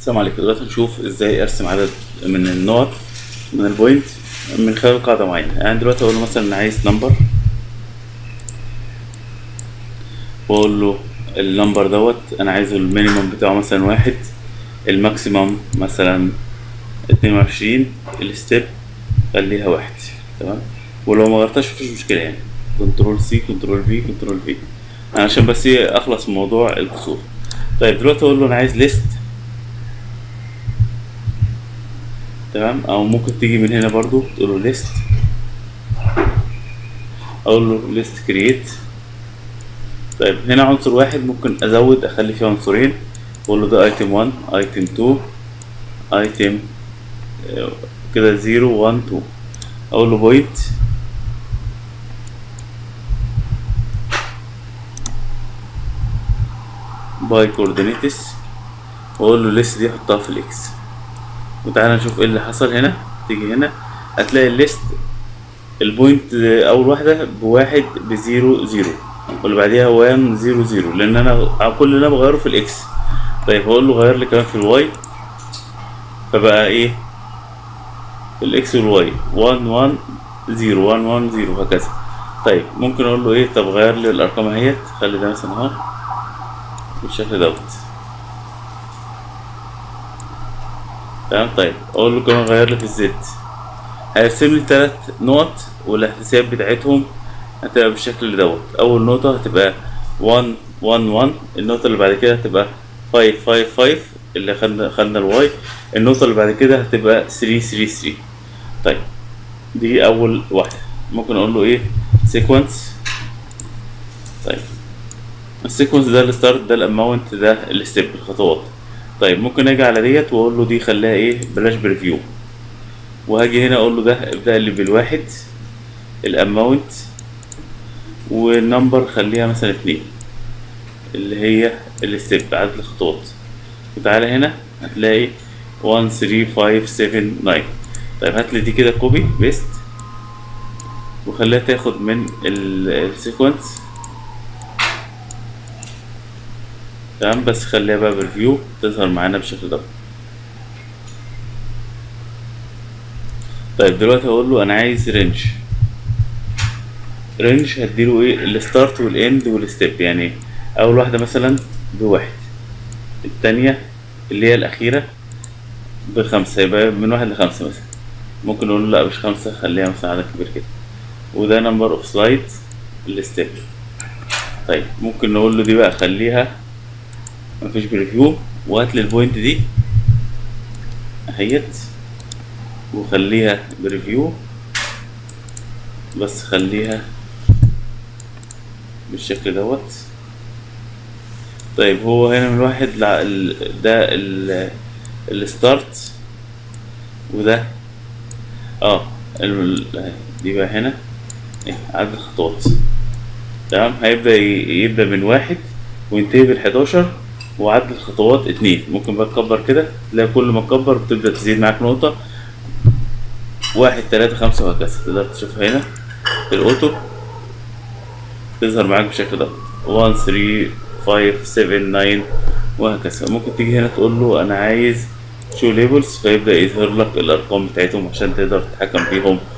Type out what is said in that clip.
السلام عليكم دلوقتي هنشوف ازاي ارسم عدد من النقط من البوينت من خلال قاعدة معينة يعني دلوقتي اقول له مثلا انا عايز نمبر واقول له النمبر دوت انا عايزه المينيمم بتاعه مثلا واحد الماكسيمم مثلا اتنين وعشرين الستيب خليها واحد تمام ولو ما غيرتهاش مفيش مشكلة يعني كنترول سي كنترول في كنترول في انا عشان بس ايه اخلص من موضوع الكسور طيب دلوقتي اقول له انا عايز ليست تمام او ممكن تيجي من هنا برضو تقول له ليست اقول له ليست كرييت طيب هنا عنصر واحد ممكن ازود اخلي فيه عنصرين اقول له ده ايتم 1 ايتم 2 ايتم كده 0 1 2 اقول له بوينت باي كوردينيتس واقول له الليست دي احطها في الاكس وتعالى نشوف ايه اللي حصل هنا تيجي هنا هتلاقي الليست البوينت اول واحده بواحد بزيرو زيرو واللي بعديها وان زيرو زيرو لان انا كل اللي انا بغيره في الاكس طيب هقول له غير لي كمان في الواي فبقى ايه الاكس والواي 1 1 0 1 1 0 وهكذا طيب ممكن اقول له ايه طب غير لي الارقام اهيت خلي ده مثلا اهو بالشكل دوت تمام طيب اقول له كمان غير لي في الزد هيرسم لي تلات نقط والاحتساب بتاعتهم هتبقى بالشكل دوت اول نقطة هتبقى 1 1 1 النقطة اللي بعد كده هتبقى 5 5 5 اللي خدنا خدنا الواي النقطة اللي بعد كده هتبقى 3 3 3 طيب دي اول واحدة ممكن اقول له ايه سيكونس طيب السيكونس ده الستارت ده الاماونت ده الستيب الخطوات طيب ممكن اجي على ديت واقول له دي خليها ايه بلاش بريفيو وهاجي هنا اقول له ده ابدا لي بالواحد الاماونت والنمبر خليها مثلا اتنين اللي هي الستيب عدد الخطوات وتعالى هنا هتلاقي 1 3 5 7 9 طيب هات لي دي كده كوبي بيست وخليها تاخد من السيكونس تمام بس خليها بقى بريفيو تظهر معانا بالشكل ده طيب دلوقتي هقول له انا عايز رينج رينج هديله ايه الستارت والاند والستيب يعني اول واحده مثلا بواحد التانية اللي هي الاخيره بخمسة يبقى من واحد لخمسة مثلا ممكن نقول له لا مش خمسة خليها مثلا عدد كبير كده وده نمبر اوف سلايد الستيب طيب ممكن نقول له دي بقى خليها مفيش بريفيو وهات لي البوينت دي اهيت وخليها بريفيو بس خليها بالشكل دوت طيب هو هنا من واحد لا ال ده ال الستارت وده اه دي بقى هنا ايه عدد الخطوات تمام هيبدأ يبدأ من واحد وينتهي بالحداشر وعدد الخطوات اتنين ممكن بقى تكبر كده تلاقي كل ما تكبر بتبدأ تزيد معاك نقطة واحد تلاتة خمسة وهكذا تقدر تشوفها هنا في الأوتو تظهر معاك بالشكل ده 1 3 5 7 9 وهكذا ممكن تيجي هنا تقول له أنا عايز شو ليبلز فيبدأ يظهر لك الأرقام بتاعتهم عشان تقدر تتحكم فيهم